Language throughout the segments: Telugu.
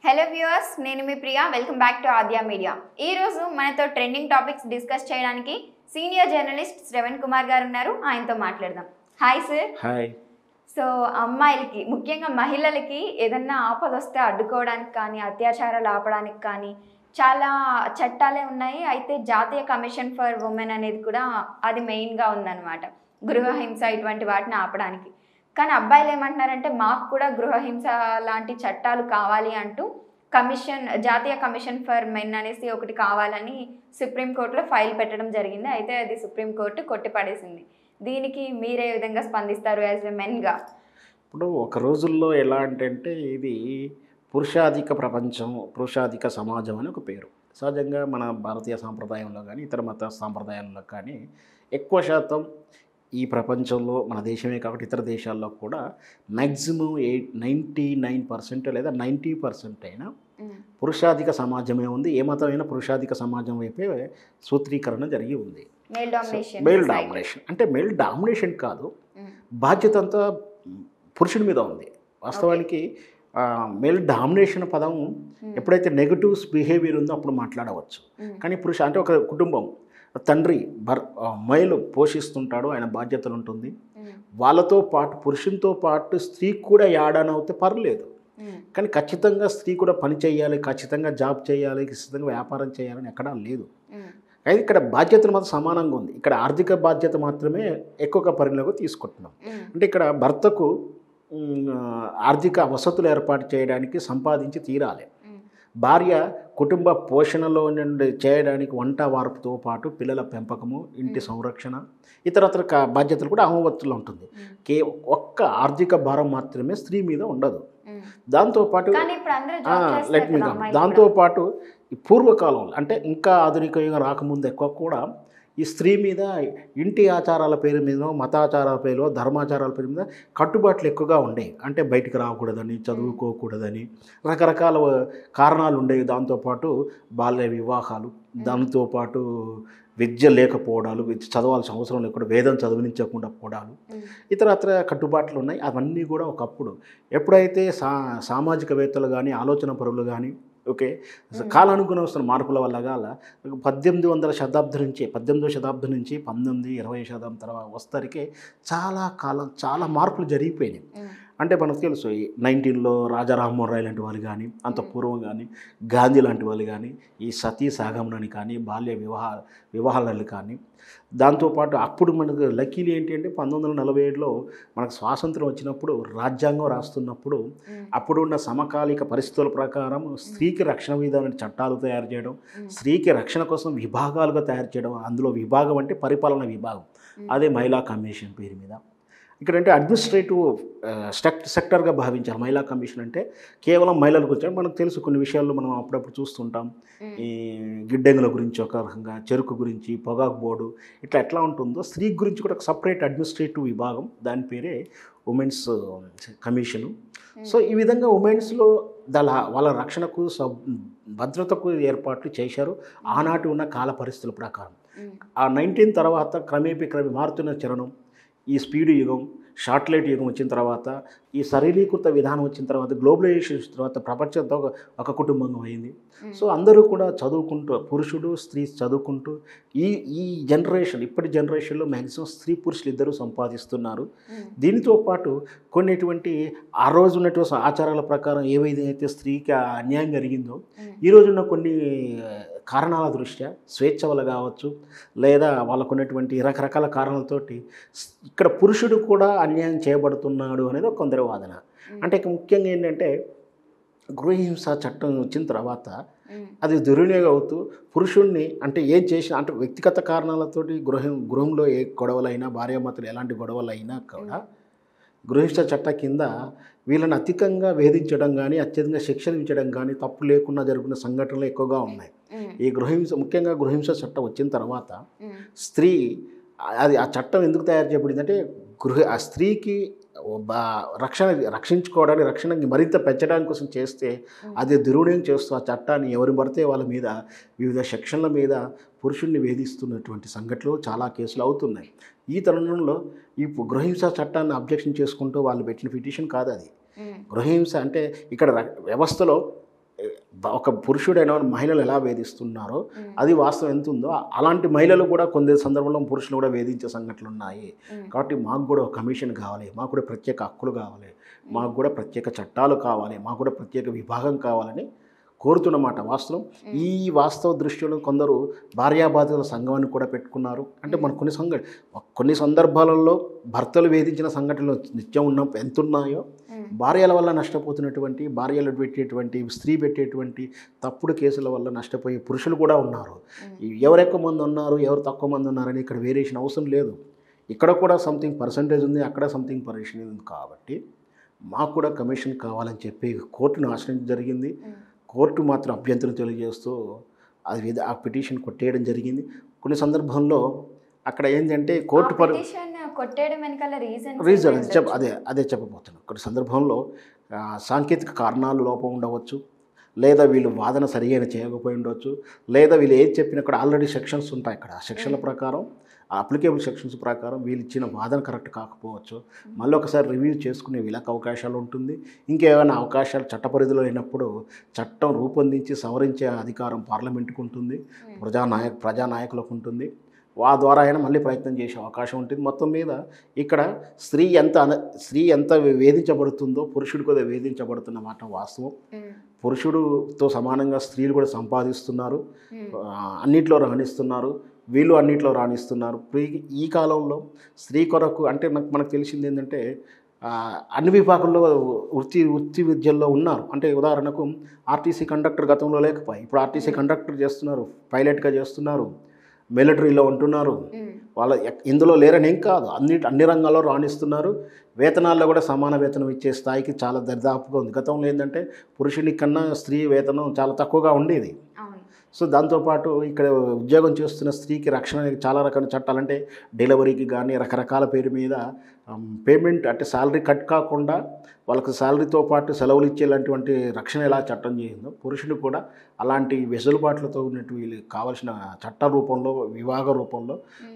హలో వ్యూవర్స్ నేను మీ Priya welcome back to Aadya media ఈ రోజు మనతో ట్రెండింగ్ టాపిక్స్ డిస్కస్ చేయడానికి సీనియర్ జర్నలిస్ట్ శ్రవణ్ కుమార్ గారు ఉన్నారు ఆయనతో మాట్లాడదాం హాయ్ సార్ హాయ్ సో అమ్మాయిలకి ముఖ్యంగా మహిళలకి ఏదన్నా ఆపద వస్తే అడ్డుకోవడానికి కానీ అత్యాచారాలు ఆపడానికి కానీ చాలా చట్టాలే ఉన్నాయి అయితే జాతీయ కమిషన్ ఫర్ ఉమెన్ అనేది కూడా అది మెయిన్గా ఉందన్నమాట గృహహింస ఇటువంటి వాటిని ఆపడానికి కానీ అబ్బాయిలు ఏమంటున్నారంటే మాకు కూడా గృహహింస లాంటి చట్టాలు కావాలి అంటూ కమిషన్ జాతీయ కమిషన్ ఫర్ మెన్ అనేసి ఒకటి కావాలని సుప్రీంకోర్టులో ఫైల్ పెట్టడం జరిగింది అయితే అది సుప్రీంకోర్టు కొట్టిపడేసింది దీనికి మీరే విధంగా స్పందిస్తారు యాజ్ ఎ మెన్గా ఇప్పుడు ఒక రోజుల్లో ఎలా అంటే ఇది పురుషాధిక ప్రపంచం పురుషాధిక సమాజం అని ఒక పేరు సహజంగా మన భారతీయ సాంప్రదాయంలో కానీ ఇతర మత సాంప్రదాయాల్లో కానీ ఎక్కువ శాతం ఈ ప్రపంచంలో మన దేశమే కాబట్టి ఇతర దేశాల్లో కూడా maximum eight ninety nine percent లేదా నైంటీ పర్సెంట్ అయినా పురుషాధిక సమాజమే ఉంది ఏ మతమైనా పురుషాధిక సమాజం వైపే సూత్రీకరణ జరిగి ఉంది మేల్ డామినేషన్ మేల్ డామినేషన్ అంటే మేల్ డామినేషన్ కాదు బాధ్యత అంతా పురుషుడి మీద ఉంది వాస్తవానికి మేల్ డామినేషన్ పదం ఎప్పుడైతే నెగటివ్స్ బిహేవియర్ ఉందో అప్పుడు మాట్లాడవచ్చు కానీ పురుష అంటే ఒక కుటుంబం తండ్రి భర్ మైలు పోషిస్తుంటాడు ఆయన బాధ్యతలు ఉంటుంది వాళ్ళతో పాటు పురుషునితో పాటు స్త్రీ కూడా యాడనవుతే పర్లేదు కానీ ఖచ్చితంగా స్త్రీ కూడా పని చేయాలి ఖచ్చితంగా జాబ్ చేయాలి ఖచ్చితంగా వ్యాపారం చేయాలని ఎక్కడా లేదు అయితే ఇక్కడ బాధ్యతలు మాత్రం సమానంగా ఉంది ఇక్కడ ఆర్థిక బాధ్యత మాత్రమే ఎక్కువగా పరిగణలోకి తీసుకుంటున్నాం అంటే ఇక్కడ భర్తకు ఉమ్, ఆర్థిక వసతులు ఏర్పాటు చేయడానికి సంపాదించి తీరాలి భార్య కుటుంబ పోషణలో నుండి చేయడానికి వంట వార్పుతో పాటు పిల్లల పెంపకము ఇంటి సంరక్షణ ఇతరత్ర క- బాధ్యతలు కూడా అహోవత్తులో ఉంటుంది కే ఒక్క ఆర్థిక భారం మాత్రమే స్త్రీ మీద ఉండదు దాంతోపాటు కానీ ఇప్పుడు అందరూ జాబ్ చేస్తారు లెట్ మీ కదా అమ్మాయిలు దాంతోపాటు ఈ పూర్వకాలంలో అంటే ఇంకా ఆధునిక యుగం రాకముందు ఎక్కువ కూడా ఈ స్త్రీ మీద ఇంటి ఆచారాల పేరు మీద మతాచారాల పేరు ధర్మాచారాల పేరు మీద కట్టుబాట్లు ఎక్కువగా ఉండేవి అంటే బయటికి రాకూడదని చదువుకోకూడదని రకరకాల కారణాలు ఉండేవి దాంతోపాటు బాల్య వివాహాలు దాంతోపాటు విద్య లేకపోవడాలు విద్య చదవాల్సిన అవసరం లేకుండా వేదం చదివించకుండా పోవడాలు ఉమ్, ఇతరత్ర కట్టుబాట్లు ఉన్నాయి అవన్నీ కూడా ఒకప్పుడు ఎప్పుడైతే సా సామాజికవేత్తలు కానీ ఆలోచన పరులు కానీ ఓకే కాలానుగుణ వస్తున్న మార్పుల వల్ల గాల పద్దెనిమిది వందల శతాబ్దం నుంచి పద్దెనిమిదవ శతాబ్దం నుంచి పంతొమ్మిది ఇరవై శతాబ్దం తర్వాత వస్తరికి చాలా కాలం చాలా మార్పులు జరిగిపోయినాయి ఉమ్, అంటే మనకు తెలుసు ఈ నైన్టీన్లో రాజా రామ్మోహన్ రాయ్ లాంటి వాళ్ళు కానీ అంత పూర్వం కానీ గాంధీ లాంటి వాళ్ళు కానీ ఈ సతీ సాగమనని కానీ బాల్య వివాహ వివాహాలను కానీ దాంతోపాటు అప్పుడు మనకు లక్కీలు ఏంటి అంటే పంతొమ్మిది వందల నలభై ఏడులో మనకు స్వాతంత్రం వచ్చినప్పుడు రాజ్యాంగం రాస్తున్నప్పుడు ఉమ్, అప్పుడున్న సమకాలిక పరిస్థితుల ప్రకారం స్త్రీకి రక్షణ విధాన చట్టాలు తయారు చేయడం ఉమ్, స్త్రీకి రక్షణ కోసం విభాగాలుగా తయారు చేయడం అందులో విభాగం అంటే పరిపాలన విభాగం అదే మహిళా కమిషన్ పేరు మీద ఇక్కడంటే అడ్మినిస్ట్రేటివ్ స్టెక్ సెక్టర్గా భావించాలి మహిళా కమిషన్ అంటే కేవలం మహిళల గురించి మనకు తెలుసు కొన్ని విషయాల్లో మనం అప్పుడప్పుడు చూస్తుంటాం ఉమ్, ఈ గిడ్డంగుల గురించి ఒక రకంగా చెరుకు గురించి పొగాకు బోర్డు ఇట్లా ఎట్లా ఉంటుందో స్త్రీ గురించి కూడా ఒక సపరేట్ అడ్మినిస్ట్రేటివ్ విభాగం దాని పేరే ఉమెన్స్ కమిషను సో ఈ విధంగా ఉమెన్స్లో దళ వాళ్ళ రక్షణకు సబ్ భద్రతకు ఏర్పాట్లు చేశారు ఆనాటి ఉన్న కాల పరిస్థితుల ప్రకారం ఉమ్, ఆ నైన్టీన్ తర్వాత క్రమేపీ క్రమే మారుతున్న చరణం ఈ స్పీడ్ యుగం షార్ట్లైట్ యుగం వచ్చిన తర్వాత ఈ సరళీకృత విధానం వచ్చిన తర్వాత గ్లోబలైజేషన్ వచ్చిన తర్వాత ప్రపంచంతో ఒక- ఒక కుటుంబంగా అయింది సో అందరూ కూడా చదువుకుంటూ పురుషుడు స్త్రీ చదువుకుంటూ ఈ ఈ జనరేషన్ ఇప్పటి జనరేషన్లో మ్యాక్సిమం స్త్రీ పురుషులు ఇద్దరూ సంపాదిస్తున్నారు ఉమ్, దీనితో పాటు కొన్నిటువంటి ఆ రోజు ఉన్నటువంటి ఆచారాల ప్రకారం ఏవైతే స్త్రీకి ఆ అన్యాయం జరిగిందో ఉమ్, ఈ రోజున్న కొన్ని కారణాల దృష్ట్యా స్వేచ్ఛ వల్ల కావచ్చు లేదా వాళ్ళకు ఉన్నటువంటి రకరకాల కారణాలతోటి స్- ఇక్కడ పురుషుడు కూడా అన్యాయం చేయబడుతున్నాడు అనేది ఒక కొందరి వాదన అంటే ఇక ముఖ్యంగా ఏంటంటే గృహహింస చట్టం వచ్చిన తర్వాత ఉమ్, అది దుర్వినియోగం అవుతూ పురుషుణ్ణి అంటే ఏం చేసినా అంటే వ్యక్తిగత కారణాలతోటి గృహం గృహంలో ఏ గొడవలైనా భార్యాభర్తలు ఎలాంటి గొడవలు అయినా కూడా గృహహింస చట్ట కింద వీళ్ళని అధికంగా వేధించడం కానీ అత్యధికంగా శిక్షణ ఇచ్చడం కానీ తప్పు లేకుండా జరుగుతున్న సంఘటనలు ఎక్కువగా ఉన్నాయి ఉమ్, ఈ గృహహింస ముఖ్యంగా గృహహింస చట్టం వచ్చిన తర్వాత ఉమ్, స్త్రీ అది ఆ చట్టం ఎందుకు తయారు చేయబడింది అంటే గృహ ఆ స్త్రీకి బా రక్షణ రక్షించుకోవడానికి రక్షణకి మరింత పెంచడానికి కోసం చేస్తే అది దుర్వినియోగం చేస్తూ ఆ చట్టాన్ని ఎవరు పడితే వాళ్ళ మీద వివిధ సెక్షన్ల మీద పురుషుణ్ణి వేధిస్తున్నటువంటి సంఘటనలు చాలా కేసులు అవుతున్నాయి ఈ తరుణంలో ఈ గృహహింస చట్టాన్ని అబ్జెక్షన్ చేసుకుంటూ వాళ్ళు పెట్టిన పిటిషన్ కాదు అది ఉమ్, గృహహింస అంటే ఇక్కడ ర- వ్యవస్థలో బ- ఒక పురుషుడైన మహిళలు ఎలా వేధిస్తున్నారో అది వాస్తవం ఎంత ఉందో అలాంటి మహిళలు కూడా కొన్ని సందర్భంలో పురుషులు కూడా వేధించే సంఘటనలు ఉన్నాయి కాబట్టి మాకు కూడా ఒక కమిషన్ కావాలి మాకు కూడా ప్రత్యేక హక్కులు కావాలి మాకు కూడా ప్రత్యేక చట్టాలు కావాలి మాకు కూడా ప్రత్యేక విభాగం కావాలని కోరుతున్నమాట వాస్తవం ఈ వాస్తవ దృష్టిలో కొందరు భార్యాబాధితుల సంఘాన్ని కూడా పెట్టుకున్నారు అంటే మన కొన్ని సంఘ కొన్ని సందర్భాలలో భర్తలు వేధించిన సంఘటనలు నిత్యం ఉన్న ఎంత ఉన్నాయో భార్యల వల్ల నష్టపోతున్నటువంటి భార్యలు పెట్టేటువంటి స్త్రీ పెట్టేటువంటి తప్పుడు కేసుల వల్ల నష్టపోయే పురుషులు కూడా ఉన్నారు ఈ ఎవరు ఎక్కువ మంది ఉన్నారు ఎవరు తక్కువ మంది ఉన్నారని ఇక్కడ వేరియేషన్ అవసరం లేదు ఇక్కడ కూడా సంథింగ్ పర్సంటేజ్ ఉంది అక్కడ సంథింగ్ పర్సంటేజ్ ఉంది కాబట్టి మాకు కూడా కమిషన్ కావాలని చెప్పి కోర్టును ఆశ్రయించడం జరిగింది కోర్టు మాత్రం అభ్యంతరం తెలియజేస్తూ అది విధ- ఆ పిటిషన్ కొట్టేయడం జరిగింది కొన్ని సందర్భంలో అక్కడ ఏంటంటే కోర్టు పరు పిటిషన్ కొట్టేయడం వెనకాల రీజన్ రీజన్ అది చెప్ అదే అదే చెప్పబోతున్నాను కొన్ని సందర్భంలో ఆ, సాంకేతిక కారణాలు లోపం ఉండవచ్చు లేదా వీళ్ళు వాదన సరియైన చేయకపోయి ఉండవచ్చు లేదా వీళ్ళు ఏది చెప్పినా కూడా ఆల్రెడీ సెక్షన్స్ ఉంటాయి ఇక్కడ ఆ సెక్షన్ల ప్రకారం ఆ అప్లికేబుల్ సెక్షన్స్ ప్రకారం వీళ్ళు ఇచ్చిన వాదన కరెక్ట్ కాకపోవచ్చు మళ్ళీ ఒకసారి రివ్యూ చేసుకునే వీళ్ళకి అవకాశాలు ఉంటుంది ఇంకేమైనా అవకాశాలు చట్టపరిధిలో అయినప్పుడు చట్టం రూపొందించి సవరించే అధికారం పార్లమెంట్కి ఉంటుంది ప్రజానాయక ప్రజానాయకులకు ఉంటుంది ఆ ద్వారా అయినా మళ్ళీ ప్రయత్నం చేసే అవకాశం ఉంటుంది మొత్తం మీద ఇక్కడ స్త్రీ ఎంత అన- స్త్రీ ఎంత వేధించబడుతుందో పురుషుడు కూడా వేధించబడుతున్న మాట వాస్తవం పురుషుడుతో సమానంగా స్త్రీలు కూడా సంపాదిస్తున్నారు ఆ, అన్నిట్లో రాణిస్తున్నారు వీళ్ళు అన్నిట్లో రాణిస్తున్నారు ఇప్పుడు ఈ- ఈ కాలంలో స్త్రీ కొరకు అంటే నాకు మనకు తెలిసింది ఏంటంటే ఆ, అన్ని విభాగాల్లో వృత్తి వృత్తి విద్యల్లో ఉన్నారు అంటే ఉదాహరణకు ఆర్టీసీ కండక్టర్ గతంలో లేకపోయి ఇప్పుడు ఆర్టీసీ కండక్టర్ చేస్తున్నారు పైలట్గా చేస్తున్నారు మిలిటరీలో ఉంటున్నారు వాళ్ళ ఎక్- ఇందులో లేరని ఏం కాదు అన్ని అన్ని రంగాల్లో రాణిస్తున్నారు వేతనాల్లో కూడా సమాన వేతనం ఇచ్చే స్థాయికి చాలా దరిదాపుగా ఉంది గతంలో ఏంటంటే పురుషుని కన్నా స్త్రీ వేతనం చాలా తక్కువగా ఉండేది అవును సో దాంతోపాటు ఇక్కడ ఉద్యోగం చేస్తున్న స్త్రీకి రక్షణ చాలా రకాల చట్టాలు అంటే డెలివరీకి కానీ రకరకాల పేరు మీద పేమెంట్ అంటే శాలరీ కట్ కాకుండా వాళ్ళకి శాలరీతో పాటు సెలవులు ఇచ్చేలాంటివంటి రక్షణ ఎలా చట్టం చేసిందో పురుషుడు కూడా అలాంటి వెసులుబాట్లతో ఉన్నట్టు వీళ్ళకి కావాల్సిన చట్ట రూపంలో వివాహ రూపంలో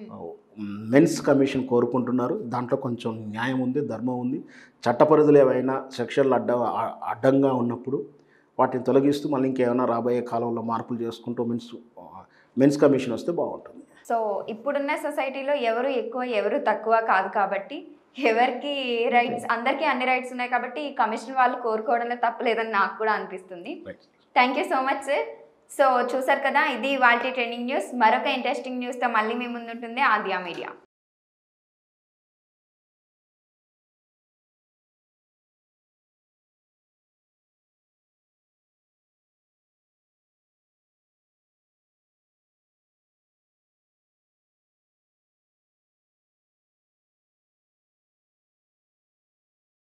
మెన్స్ కమిషన్ కోరుకుంటున్నారు దాంట్లో కొంచెం న్యాయం ఉంది ధర్మం ఉంది చట్టపరిధులు ఏవైనా సెక్షన్లు అడ్డ అడ్డంగా ఉన్నప్పుడు వాటిని తొలగిస్తూ మళ్ళీ ఇంకేమైనా రాబోయే కాలంలో మార్పులు చేసుకుంటూ మెన్స్ మెన్స్ కమిషన్ వస్తే బాగుంటుంది సో ఇప్పుడున్న సొసైటీలో ఎవరు ఎక్కువ ఎవరు తక్కువ కాదు కాబట్టి ఎవరికి రైట్స్ అందరికీ అన్ని రైట్స్ ఉన్నాయి కాబట్టి ఈ కమిషన్ వాళ్ళు కోరుకోవడంలో తప్పలేదని నాకు కూడా అనిపిస్తుంది thank you so much sir so చూసారు కదా ఇది వాళ్ళ ట్రెండింగ్ న్యూస్ మరొక ఇంట్రెస్టింగ్ న్యూస్తో మళ్ళీ మీ ముందు ఉంటుంది ఆద్యా మీడియా